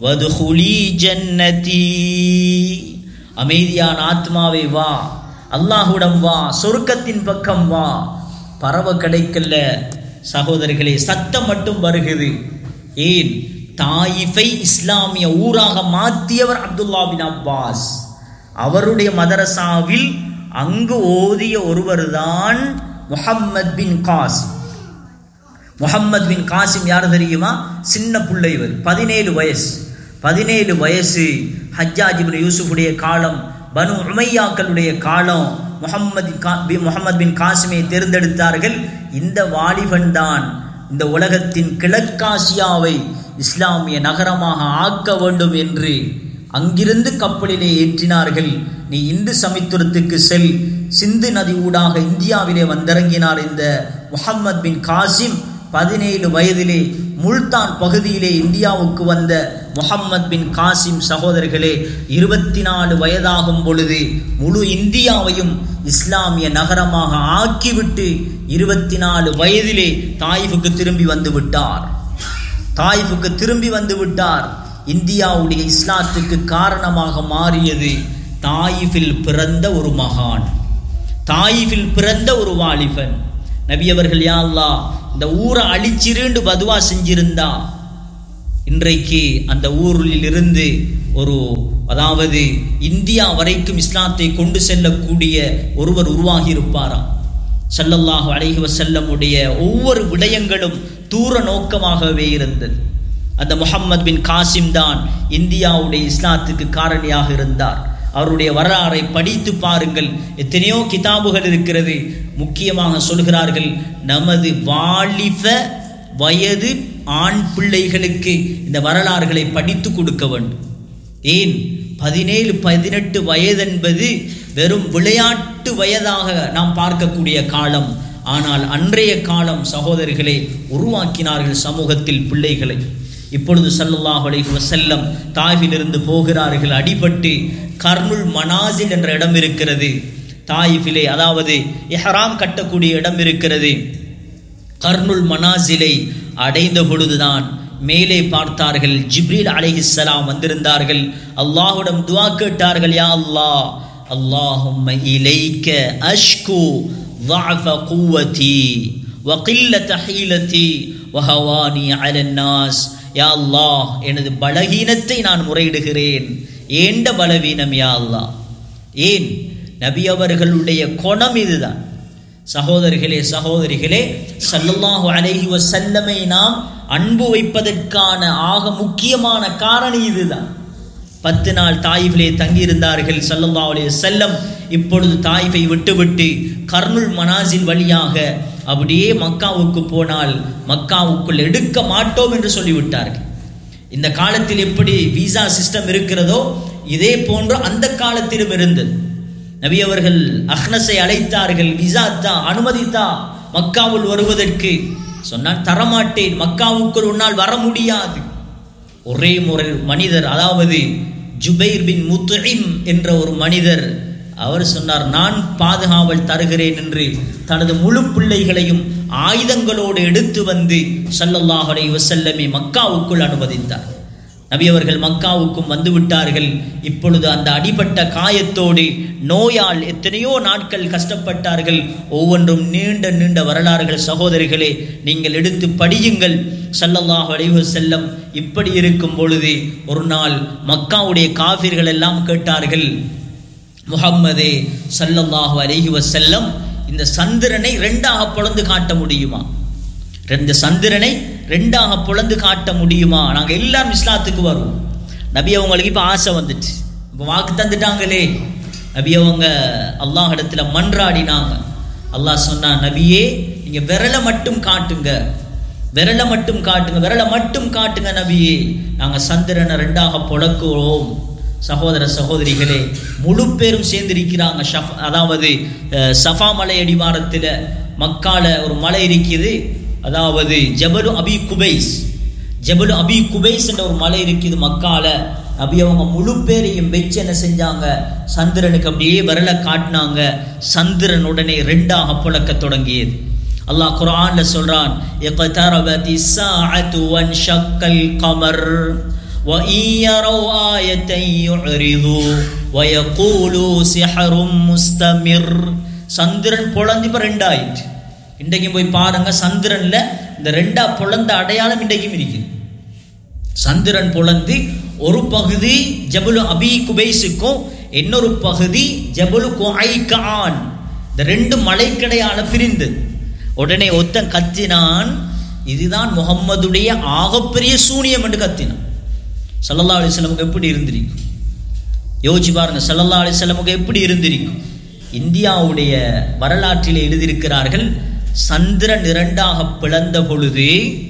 வதுஹுலி ஜன்னதி அமைதியான ஆத்மாவே வா அல்லாஹுடம் வா சொர்க்கத்தின் பக்கம் வா பறவை கிடைக்கல சகோதரர்களே சத்தம் மட்டும் வருகிறது ஏன் தாயிஃபை இஸ்லாமிய ஊராக மாற்றியவர் அப்துல்லா பின் அப்பாஸ் அவருடைய மதரசாவில் அங்கு ஓதிய ஒருவர்தான் முஹம்மத் பின் காசிம் முஹம்மத் பின் காசிம் யார் தெரியுமா சின்ன பிள்ளை இவர் பதினேழு வயசு பதினேழு வயசு ஹஜ்ஜாஜ் இப்னு யூசுஃபுடைய காலம் பனு உமையாக்களுடைய காலம் முகம்மது முகமது பின் காசிமை தேர்ந்தெடுத்தார்கள் இந்த வாலிபன் தான் இந்த உலகத்தின் கிழக்காசியாவை இஸ்லாமிய நகரமாக ஆக்க வேண்டும் என்று அங்கிருந்து கப்பலிலே ஏற்றினார்கள் நீ இந்து சமித்துரத்துக்கு செல் சிந்து நதி ஊடாக இந்தியாவிலே வந்திறங்கினார் இந்த முகம்மது பின் காசிம் பதினேழு வயதிலே முல்தான் பகுதியிலே இந்தியாவுக்கு வந்த முகம்மது பின் காசிம் சகோதரர்களே இருபத்தி நாலு வயதாகும் பொழுது முழு இந்தியாவையும் இஸ்லாமிய நகரமாக ஆக்கிவிட்டு இருபத்தி நாலு வயதிலே தாயிஃபுக்கு திரும்பி வந்து விட்டார் தாயிஃபுக்கு திரும்பி வந்து விட்டார் இந்தியாவுடைய இஸ்லாத்துக்கு காரணமாக மாறியது தாயிஃபில் பிறந்த ஒரு மகான் தாயிஃபில் பிறந்த ஒரு வாலிபன் நபி அவர்கள் யா அல்லாஹ் இந்த ஊரை அழிச்சிருண்டு பதுவா செஞ்சிருந்தா இன்றைக்கு அந்த ஊரில் இருந்து ஒரு அதாவது இந்தியா வரைக்கும் இஸ்லாத்தை கொண்டு செல்லக்கூடிய ஒருவர் உருவாகி இருப்பாராம் சல்லல்லாஹு அலைஹி வசல்லமுடைய ஒவ்வொரு விடயங்களும் தூர நோக்கமாகவே இருந்தது அந்த முகம்மது பின் காசிம் தான் இந்தியாவுடைய இஸ்லாத்துக்கு காரணியாக இருந்தார் அவருடைய வரலாறை படித்து பாருங்கள் எத்தனையோ கிதாபுகள் இருக்கிறது முக்கியமாக சொல்கிறார்கள் நமது வாலிப வயது ஆண் பிள்ளைகளுக்கு இந்த வரலாறுகளை படித்து கொடுக்க வேண்டும் ஏன் பதினேழு பதினெட்டு வயது என்பது வெறும் விளையாட்டு வயதாக நாம் பார்க்கக்கூடிய காலம் ஆனால் அன்றைய காலம் சகோதரிகளை உருவாக்கினார்கள் சமூகத்தில் பிள்ளைகளை இப்பொழுது சல்லல்லாஹ் அலைஹி வஸல்லம் தாயிலிருந்து போகிறார்கள் அடிபட்டு கர்னுல் மனாசில் என்ற இடம் இருக்கிறது தாயிஃபிலே அதாவது எஹராம் கட்டக்கூடிய இடம் இருக்கிறது கர்னுல் மனாசிலை அடைந்த பொழுதுதான் மேலே பார்த்தார்கள் ஜிப்ரீல் அலைஹிஸ்ஸலாம் வந்திருந்தார்கள் அல்லாஹ்விடம் துஆ கேட்டார்கள் யா அல்லாஹ் அல்லாஹும்ம இலைக்க அஷ்கு ضعف قوتي وقلة حيلتي وهواني على الناس யா அல்லாஹ் எனது பலகீனத்தை நான் முறையிடுகிறேன் ஏண்ட பலவீனம் யா அல்லாஹ் ஏன் நபி அவர்களுடைய குணம் இதுதான் சகோதரிகளே சகோதரிகளே சல்லல்லாஹு அலைஹி வஸல்லமை நாம் அன்பு வைப்பதற்கான ஆக முக்கியமான காரணி இதுதான் பத்து நாள் தாயிஃபிலே தங்கியிருந்தார்கள் சல்லல்லாஹு அலைஹி வஸல்லம் இப்பொழுது தாயிஃபை விட்டுவிட்டு கர்னுல் மனாசில் வழியாக அப்படியே மக்காவுக்கு போனால் மக்காவுக்குள் எடுக்க மாட்டோம் என்று சொல்லிவிட்டார்கள் இந்த காலத்தில் எப்படி விசா சிஸ்டம் இருக்கிறதோ இதே போன்று அந்த காலத்திலும் இருந்தது நபி அவர்கள் அஹ்னஸை அழைத்தார்கள் விசா தா அனுமதித்தா மக்காவுள் வருவதற்கு சொன்னால் தரமாட்டேன் மக்காவுக்குள் உன்னால் வர முடியாது ஒரே முறை மனிதர் அதாவது ஜுபைர் பின் முத்துஇம் என்ற ஒரு மனிதர் அவர் சொன்னார் நான் பாதுகாவல் தருகிறேன் என்று தனது முழு பிள்ளைகளையும் ஆயுதங்களோடு எடுத்து வந்து சல்லல்லாஹ் அலைஹி வஸல்லமை மக்காவுக்குள் அனுமதித்தார் நபி அவர்கள் மக்காவுக்கும் வந்து விட்டார்கள் இப்பொழுது அந்த அடிபட்ட காயத்தோடு நோயால் எத்தனையோ நாட்கள் கஷ்டப்பட்டார்கள் ஒவ்வொன்றும் நீண்ட நீண்ட வரலாறுகள் சகோதரிகளே நீங்கள் எடுத்து படியுங்கள் சல்லல்லாஹு அலைஹி வஸல்லம் இப்படி இருக்கும் பொழுது ஒரு நாள் மக்காவுடைய காஃபிர்கள் எல்லாம் கேட்டார்கள் முஹம்மதே சல்லல்லாஹு அலைஹி வஸல்லம் இந்த சந்திரனை ரெண்டாக பொளந்து காட்ட முடியுமா ரெண்டு சந்திரனை ரெண்டாக பொளந்து காட்ட முடியுமா நாங்கள் எல்லாரும் இஸ்லாத்துக்கு வருவோம் நபி அவங்களுக்கு இப்போ ஆசை வந்துச்சு இப்போ வாக்கு தந்துட்டாங்களே நபி அவங்க அல்லாஹ் இடத்துல மன்றாடினாங்க அல்லாஹ் சொன்னா நபியே நீங்க விரலை மட்டும் காட்டுங்க விரலை மட்டும் காட்டுங்க விரலை மட்டும் காட்டுங்க நபியே நாங்க சந்திரனை ரெண்டாக பொழக்குவோம் சகோதர சகோதரிகளே முழு பேரும் சேர்ந்திருக்கிறாங்க ஷஃப் அதாவது அஹ், சஃபா மலை அடிவாரத்தில் மக்கால ஒரு மலை இருக்குது அதாவது ஜபலு அபி குபைஸ் ஜபலு அபி குபைஸ் என்ற ஒரு மலை இருக்குது மக்கால நபி அவங்க முழு பேரையும் வச்சு என்ன செஞ்சாங்க சந்திரனுக்கு அப்படியே விரல காட்டினாங்க சந்திரன் உடனே ரெண்டாக புழக்க தொடங்கியது அல்லாஹ் குர்ஆன்ல சொல்றான் இக்தரபதி ஸாஅத்து வன்ஷக்கல் கமர் وَإِن يَرَوْا آيَةً يُعْرِضُوا وَيَقُولُوا سِحْرٌ مُسْتَمِرٌ சந்திரன் பொழந்து இப்ப ரெண்டாயிட்டு இன்றைக்கும் போய் பாருங்க சந்திரன்ல இந்த ரெண்டா பொழந்த அடையாளம் இன்றைக்கும் இருக்குது சந்திரன் பொழந்து ஒரு பகுதி ஜபுலு அபி குபைஸுக்கும் இன்னொரு பகுதி ஜபுலு குஐகான் இந்த ரெண்டு மலைக்கடையால பிரிந்தது உடனே ஒத்தன் கத்தினான் இதுதான் முகம்மதுடைய ஆகப்பெரிய சூனியம் என்று கத்தினான் சல்லல்லா அலிஸ்லமுக்கு எப்படி இருந்திருக்கும் யோசிச்சு பாருங்க சல்லல்லா அலிஸ்லமுக்கு எப்படி இருந்திருக்கும் இந்தியாவுடைய வரலாற்றில் எழுதியிருக்கிறார்கள் சந்திரன் இரண்டாக பிளந்த பொழுது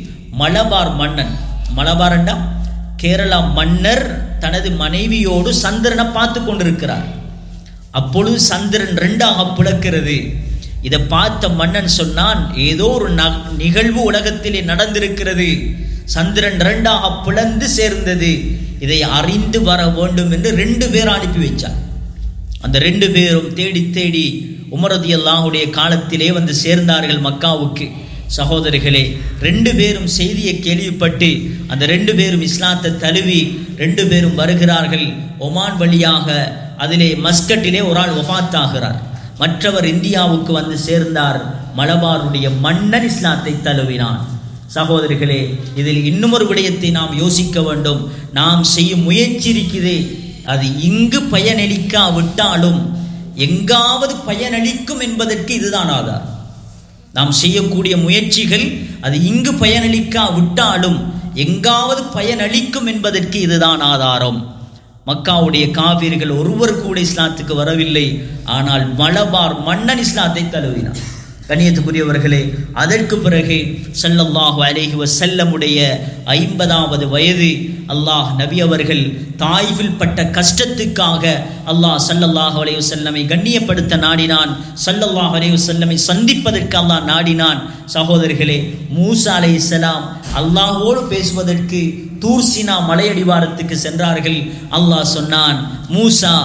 மலபார் மன்னன் மலபாரண்டா கேரளா மன்னர் தனது மனைவியோடு சந்திரனை பார்த்து கொண்டிருக்கிறார் அப்பொழுது சந்திரன் ரெண்டாக பிளக்கிறது இதை பார்த்த மன்னன் சொன்னான் ஏதோ ஒரு நிகழ்வு உலகத்திலே நடந்திருக்கிறது சந்திரன் இரண்டாக பிளந்து சேர்ந்தது இதை அறிந்து வர வேண்டும் என்று ரெண்டு பேர் அனுப்பி வச்சார் அந்த ரெண்டு பேரும் தேடி தேடி உமரதி அல்லாஹுடைய காலத்திலே வந்து சேர்ந்தார்கள் மக்காவுக்கு சகோதரிகளே ரெண்டு பேரும் செய்தியை கேள்விப்பட்டு அந்த ரெண்டு பேரும் இஸ்லாத்தை தழுவி ரெண்டு பேரும் வருகிறார்கள் ஒமான் வழியாக அதிலே மஸ்கட்டிலே ஒரு ஆள் ஒஃபாத்தாகிறார் மற்றவர் இந்தியாவுக்கு வந்து சேர்ந்தார் மலபாருடைய மன்னன் இஸ்லாத்தை தழுவினான் சகோதரிகளே இதில் இன்னும் ஒரு விடயத்தை நாம் யோசிக்க வேண்டும் நாம் செய்யும் முயற்சி இருக்குதே அது இங்கு பயனளிக்கா விட்டாலும் எங்காவது பயனளிக்கும் என்பதற்கு இதுதான் ஆதார் நாம் செய்யக்கூடிய முயற்சிகள் அது இங்கு பயனளிக்கா விட்டாலும் எங்காவது பயனளிக்கும் என்பதற்கு இதுதான் ஆதாரம் மக்காவுடைய காவிர்கள் ஒருவர் கூட இஸ்லாத்துக்கு வரவில்லை ஆனால் மலபார் மன்னன் இஸ்லாத்தை தழுவினார் கண்ணியத்துக்குரியவர்களே அதற்கு பிறகு சல்லல்லாஹு அலைஹி வசல்லமுடைய ஐம்பதாவது வயது அல்லாஹ் நபி அவர்கள் தாய்வில் பட்ட கஷ்டத்துக்காக அல்லாஹ் சல்லல்லாஹு அலைஹி வசல்லமை கண்ணியப்படுத்த நாடினான் சல்லல்லாஹு அலைஹி வசல்லமை சந்திப்பதற்கு அல்லாஹ் நாடினான் சகோதரர்களே மூசா அலை இஸ்லாம் அல்லாஹோடு பேசுவதற்கு தூர்சினா மலையடிவாரத்துக்கு சென்றார்கள் அல்லாஹ் சொன்னான் மூசா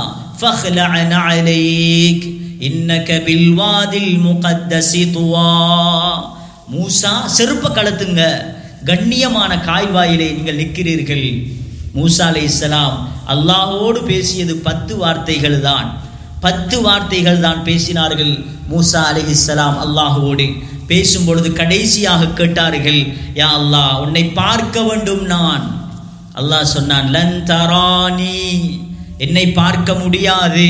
فخلع عليك இன்னக பில்வாதில் முகத்தசி துவா மூசா செருப்ப கலத்துங்க கண்ணியமான காய்வாயிலே நீங்கள் நிற்கிறீர்கள் மூசா அலை இஸ்லாம் அல்லாஹோடு பேசியது பத்து வார்த்தைகள் தான் பத்து வார்த்தைகள் தான் பேசினார்கள் மூசா அலி இஸ்லாம் அல்லாஹுவோடு பேசும் பொழுது கடைசியாக கேட்டார்கள் யா அல்லாஹ் உன்னை பார்க்க வேண்டும் நான் அல்லாஹ் சொன்னான் லன் தரானி என்னை பார்க்க முடியாது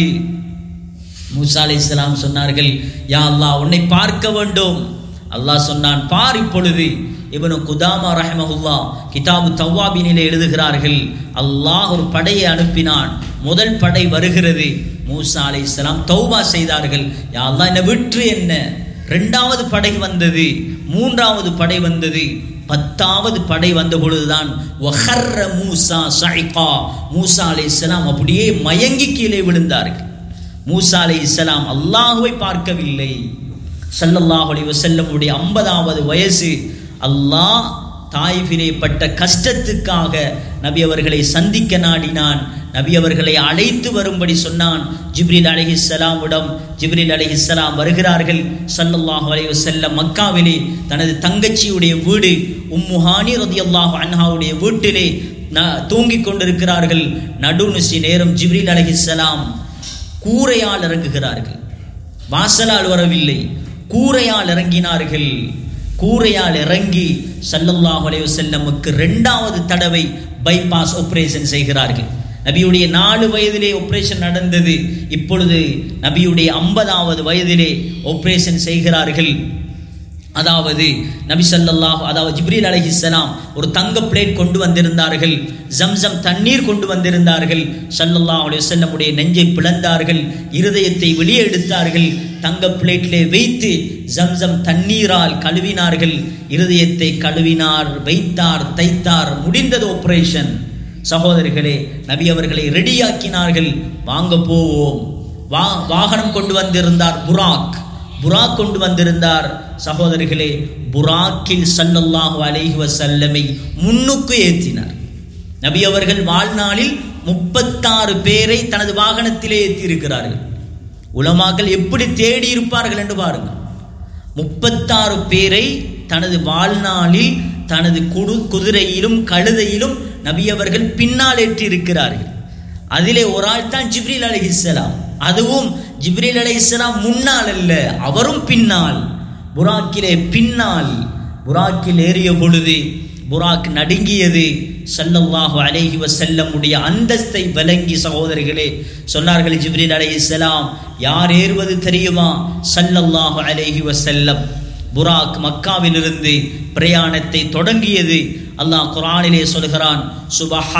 மூசா அலி இஸ்லாம் சொன்னார்கள் யா அல்லாஹ் உன்னை பார்க்க வேண்டும் அல்லாஹ் சொன்னான் பார் இப்பொழுது இவனு குதாமா ரஹமஹுல்லா கிதாபு தவ்வாபினிலே எழுதுகிறார்கள் அல்லாஹ் ஒரு படையை அனுப்பினான் முதல் படை வருகிறது மூசா அலை இஸ்லாம் தௌபா செய்தார்கள் யா அல்லாஹ் என்ன விற்று என்ன ரெண்டாவது படை வந்தது மூன்றாவது படை வந்தது பத்தாவது படை வந்த பொழுதுதான் வஹர்ர மூசா சைகா மூசா அலை இஸ்லாம் அப்படியே மயங்கி கீழே விழுந்தார்கள் மூசா அலை இஸ்லாம் அல்லாஹுவை பார்க்கவில்லை சல்லல்லாஹு அலைஹி வஸல்லமுடைய ஐம்பதாவது வயசு அல்லாஹ் தாய்ஃபிலே பட்ட கஷ்டத்துக்காக நபி அவர்களை சந்திக்க நாடினான் நபி அவர்களை அழைத்து வரும்படி சொன்னான் ஜிப்ரில் அலைஹிஸ்ஸலாமிடம் ஜிப்ரில் அலைஹிஸ்ஸலாம் வருகிறார்கள் சல்லல்லாஹு அலைஹி வஸல்லம் மக்காவிலே தனது தங்கச்சியுடைய வீடு உம்முஹானி ரதியல்லாஹு அன்ஹாவுடைய வீட்டிலே தூங்கிக் கொண்டிருக்கிறார்கள் நடுநிசி நேரம் ஜிப்ரில் அலைஹிஸ்ஸலாம் கூரையால் இறங்குகிறார்கள் வாசலால் வரவில்லை கூரையால் இறங்கினார்கள் கூரையால் இறங்கி சல்லல்லாஹு அலைஹி வஸல்லமுக்கு ரெண்டாவது தடவை பைபாஸ் ஆபரேஷன் செய்கிறார்கள் நபியுடைய நாலு வயதிலே ஆபரேஷன் நடந்தது இப்பொழுது நபியுடைய ஐம்பதாவது வயதிலே ஆபரேஷன் செய்கிறார்கள் அதாவது நபி சல்லல்லாஹு அதாவது ஜிப்ரீல் அலைஹிஸ்ஸலாம் ஒரு தங்க பிளேட் கொண்டு வந்திருந்தார்கள் ஜம்சம் தண்ணீர் கொண்டு வந்திருந்தார்கள் சல்லல்லாஹு அலைஹி வஸல்லமுடைய நெஞ்சை பிளந்தார்கள் இருதயத்தை வெளியே எடுத்தார்கள் தங்க பிளேட்டிலே வைத்து ஜம்சம் தண்ணீரால் கழுவினார்கள் இருதயத்தை கழுவினார் வைத்தார் தைத்தார் முடிந்தது ஆபரேஷன் சகோதரிகளே நபி அவர்களை ரெடியாக்கினார்கள் வாங்க போவோம் வா வாகனம் கொண்டு வந்திருந்தார் புராக் புராக் கொண்டு வந்திருந்தார் சகோதரிகளே புராக்கில் சல்லல்லாஹு அலைஹி வசல்லமை முன்னுக்கு ஏற்றினார் நபி அவர்கள் வாழ்நாளில் முப்பத்தாறு பேரை தனது வாகனத்திலே ஏற்றி இருக்கிறார்கள் உலமாக்கள் எப்படி தேடி இருப்பார்கள் என்று பாருங்கள் முப்பத்தாறு பேரை தனது வாழ்நாளில் தனது குடு குதிரையிலும் கழுதையிலும் நபி அவர்கள் பின்னால் ஏற்றி இருக்கிறார்கள் அதிலே ஒரு ஆள் தான் ஜிப்ரீல் அலைஹிஸ்ஸலாம் அதுவும் ஜிப்ரீல் அலைஹிஸ்ஸலாம் முன்னால் அல்ல அவரும் பின்னால் புராக்கிலே பின்னால் புராக்கில் ஏறிய பொழுது புராக் நடுங்கியது ஸல்லல்லாஹு அலைஹி வஸல்லம் உடைய அந்தஸ்தை விளங்கி சகோதரர்களே சொன்னார்கள் ஜிப்ரீல் அலைஹிஸ்ஸலாம் யார் ஏறுவது தெரியுமா ஸல்லல்லாஹு அலைஹி வஸல்லம் புராக் மக்காவிலிருந்து பிரயாணத்தை தொடங்கியது அல்லாஹ் குர்ஆனிலே சொல்கிறான் சுபஹா